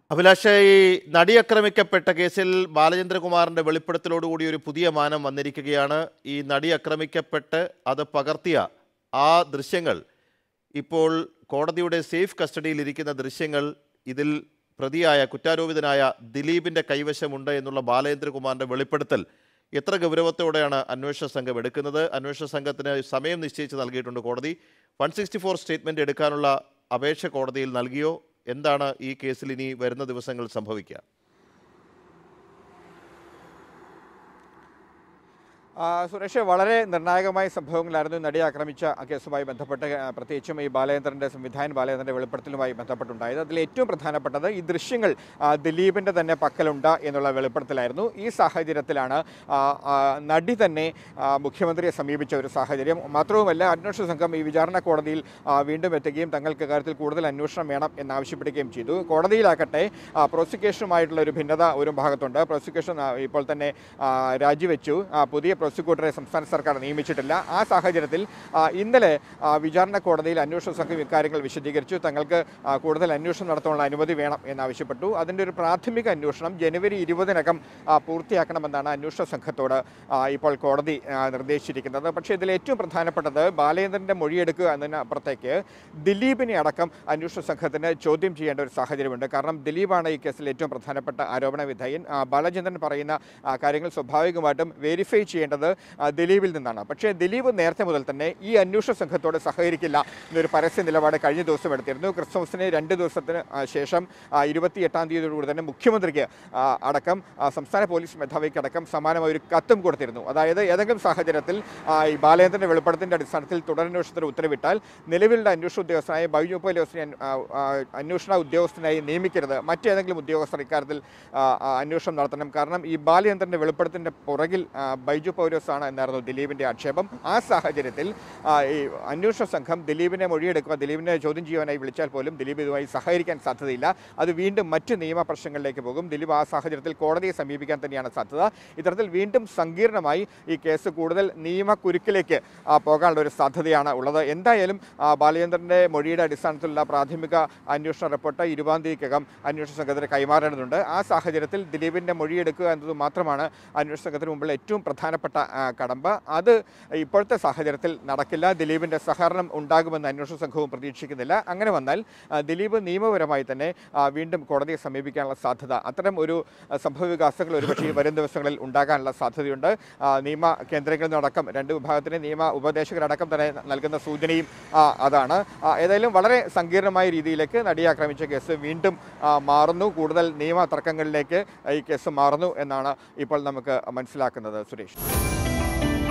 അഭിലാഷ ഈ നടി ആക്രമിക്കപ്പെട്ട കേസിൽ ബാലചന്ദ്രകുമാറിന്റെ വെളിപ്പെടുത്തലോടുകൂടി ഒരു പുതിയ മാനം വന്നിരിക്കുകയാണ് ഈ നടി ആക്രമിക്കപ്പെട്ട് അത് പകർത്തിയ ആ ദൃശ്യങ്ങൾ ഇപ്പോൾ കോടതിയുടെ സേഫ് കസ്റ്റഡിയിൽ ഇരിക്കുന്ന ദൃശ്യങ്ങൾ ഇതിൽ പ്രതിയായ കുറ്റാരോപിതനായ ദിലീപിന്റെ കൈവശമുണ്ട് എന്നുള്ള ബാലചന്ദ്രകുമാറിന്റെ വെളിപ്പെടുത്തൽ എത്ര ഗൗരവത്തോടെയാണ് അന്വേഷണ സംഘം എടുക്കുന്നത് അന്വേഷണ സംഘത്തിന് സമയം നിശ്ചയിച്ച് നൽകിയിട്ടുണ്ട് കോടതി വൺ സിക്സ്റ്റി ഫോർ സ്റ്റേറ്റ്മെന്റ് എടുക്കാനുള്ള അപേക്ഷ കോടതിയിൽ നൽകിയോ എന്താണ് ഈ കേസിൽ ഇനി വരുന്ന ദിവസങ്ങൾ സംഭവിക്കുക ആ, സുരേഷ് വളരെ നിർണായകമായ സംഭവങ്ങളായിരുന്നു നടിയെ ആക്രമിച്ച ആ കേസുമായി ബന്ധപ്പെട്ട് ആ, പ്രത്യേകിച്ചും ഈ ബാലചന്ദ്രൻ്റെ സംവിധായകൻ ബാലചന്ദ്രൻ്റെ വെളിപ്പെടുത്തലുമായി ബന്ധപ്പെട്ടുണ്ടായത് അതിൽ ഏറ്റവും പ്രധാനപ്പെട്ടത് ഈ ദൃശ്യങ്ങൾ ആ, ദിലീപിൻ്റെ തന്നെ പക്കലുണ്ട് എന്നുള്ള വെളിപ്പെടുത്തലായിരുന്നു ഈ സാഹചര്യത്തിലാണ് ആ, ആ, നടി തന്നെ ആ, മുഖ്യമന്ത്രിയെ സമീപിച്ച ഒരു സാഹചര്യം മാത്രവുമല്ല അന്വേഷണ സംഘം ഈ വിചാരണ കോടതിയിൽ ആ, വീണ്ടും എത്തുകയും തങ്ങൾക്ക് കാര്യത്തിൽ കൂടുതൽ അന്വേഷണം വേണം എന്നാവശ്യപ്പെടുകയും ചെയ്തു കോടതിയിലാകട്ടെ ആ, പ്രോസിക്യൂഷനുമായിട്ടുള്ള ഒരു ഭിന്നത ഒരു ഭാഗത്തുണ്ട് പ്രോസിക്യൂഷൻ ആ, ഇപ്പോൾ തന്നെ ആ, രാജിവെച്ചു ആ, പുതിയ പ്രോസിക്യൂട്ടറെ സംസ്ഥാന സർക്കാർ നിയമിച്ചിട്ടില്ല ആ സാഹചര്യത്തിൽ ആ, ഇന്നലെ ആ, വിചാരണ കോടതിയിൽ അന്വേഷണ സംഘം ഇക്കാര്യങ്ങൾ വിശദീകരിച്ചു തങ്ങൾക്ക് ആ, കൂടുതൽ അന്വേഷണം നടത്താനുള്ള അനുമതി വേണം എന്നാവശ്യപ്പെട്ടു അതിൻ്റെ ഒരു പ്രാഥമിക അന്വേഷണം ജനുവരി ഇരുപതിനകം ആ, പൂർത്തിയാക്കണമെന്നാണ് അന്വേഷണ സംഘത്തോട് ആ, ഇപ്പോൾ കോടതി ആ, നിർദ്ദേശിച്ചിരിക്കുന്നത് പക്ഷേ ഇതിൽ ഏറ്റവും പ്രധാനപ്പെട്ടത് ബാലേന്ദ്രൻ്റെ മൊഴിയെടുക്കുക എന്നതിനപ്പുറത്തേക്ക് ദിലീപിനെ അടക്കം അന്വേഷണ സംഘത്തിന് ചോദ്യം ചെയ്യേണ്ട ഒരു സാഹചര്യമുണ്ട് കാരണം ദിലീപാണ് ഈ കേസിൽ ഏറ്റവും പ്രധാനപ്പെട്ട ആരോപണ വിധേയൻ ആ, ബാലചന്ദ്രൻ പറയുന്ന ആ, കാര്യങ്ങൾ സ്വാഭാവികമായിട്ടും വെരിഫൈ ചെയ്യേണ്ടത് ആ, ദിലീപിൽ നിന്നാണ് പക്ഷേ ദിലീപ് നേരത്തെ മുതൽ തന്നെ ഈ അന്വേഷണ സംഘത്തോട് സഹകരിക്കില്ല എന്നൊരു പരസ്യ നിലപാട് കഴിഞ്ഞ ദിവസം എടുത്തിരുന്നു ക്രിസ്മസിന് രണ്ട് ദിവസത്തിന് ആ, ശേഷം ഇരുപത്തി എട്ടാം തീയതിയോടുകൂടി തന്നെ മുഖ്യമന്ത്രിക്ക് ആ, അടക്കം ആ, സംസ്ഥാന പോലീസ് മേധാവിക്ക് അടക്കം സമാനമായ ഒരു കത്തും കൊടുത്തിരുന്നു അതായത് ഏതെങ്കിലും സാഹചര്യത്തിൽ ആ, ഈ ബാലചന്ദ്രന്റെ വെളിപ്പെടുത്തിന്റെ അടിസ്ഥാനത്തിൽ തുടരന്വേഷണത്തിന് ഉത്തരവിട്ടാൽ നിലവിലുള്ള അന്വേഷണ ഉദ്യോഗസ്ഥനായ ബൈജു പോലീസിനെ അന്- ആ, ആ, അന്വേഷണ ഉദ്യോഗസ്ഥനായി നിയമിക്കരുത് മറ്റേതെങ്കിലും ഉദ്യോഗസ്ഥർ ഇക്കാര്യത്തിൽ ആ, ആ, അന്വേഷണം നടത്തണം കാരണം ഈ ബാലചന്ദ്രന്റെ വെളിപ്പെടുത്തിന്റെ പുറകിൽ ആ, ബൈജു പൗലോസാണ് എന്നായിരുന്നു ദിലീപിന്റെ ആക്ഷേപം ആ സാഹചര്യത്തിൽ ആ, ഈ അന്വേഷണ സംഘം ദിലീപിനെ മൊഴിയെടുക്കുക ദിലീപിനെ ചോദ്യം ചെയ്യാനായി വിളിച്ചാൽ പോലും ദിലീപ് ഇതുമായി സഹകരിക്കാൻ സാധ്യതയില്ല അത് വീണ്ടും മറ്റ് നിയമ പ്രശ്നങ്ങളിലേക്ക് പോകും ദിലീപ് ആ സാഹചര്യത്തിൽ കോടതിയെ സമീപിക്കാൻ തന്നെയാണ് സാധ്യത ഇത്തരത്തിൽ വീണ്ടും സങ്കീർണമായി ഈ കേസ് കൂടുതൽ നിയമക്കുരുക്കിലേക്ക് ആ, പോകാനുള്ള ഒരു സാധ്യതയാണ് ഉള്ളത് എന്തായാലും ആ, ബാലചന്ദ്രന്റെ മൊഴിയുടെ അടിസ്ഥാനത്തിലുള്ള പ്രാഥമിക അന്വേഷണ റിപ്പോർട്ട് ഇരുപതാം തീയതിക്കകം അന്വേഷണ സംഘത്തിന് കൈമാറേണ്ടതുണ്ട് ആ സാഹചര്യത്തിൽ ദിലീപിന്റെ മൊഴിയെടുക്കുക എന്നത് മാത്രമാണ് അന്വേഷണ സംഘത്തിന് മുമ്പിൽ ഏറ്റവും പ്രധാനപ്പെട്ട ആ, കടമ്പ അത് ഇപ്പോഴത്തെ സാഹചര്യത്തിൽ നടക്കില്ല ദിലീപിന്റെ സഹകരണം ഉണ്ടാകുമെന്ന് അന്വേഷണ സംഘവും പ്രതീക്ഷിക്കുന്നില്ല അങ്ങനെ വന്നാൽ ആ, ദിലീപ് നിയമപരമായി തന്നെ ആ, വീണ്ടും കോടതിയെ സമീപിക്കാനുള്ള സാധ്യത അത്തരം ഒരു ആ, സംഭവ വികാസങ്ങൾ ഒരുപക്ഷേ വരും ദിവസങ്ങളിൽ ഉണ്ടാകാനുള്ള സാധ്യതയുണ്ട് ആ, നിയമ കേന്ദ്രങ്ങളിൽ നിന്നടക്കം രണ്ട് വിഭാഗത്തിലെ നിയമ ഉപദേശകരടക്കം തന്നെ നൽകുന്ന സൂചനയും ആ, അതാണ് ആ, ഏതായാലും വളരെ സങ്കീർണമായ രീതിയിലേക്ക് നടിയെ ആക്രമിച്ച കേസ് വീണ്ടും ആ, മാറുന്നു കൂടുതൽ നിയമ തർക്കങ്ങളിലേക്ക് ഈ കേസ് മാറുന്നു എന്നാണ് ഇപ്പോൾ നമുക്ക് മനസ്സിലാക്കുന്നത് സുരേഷ്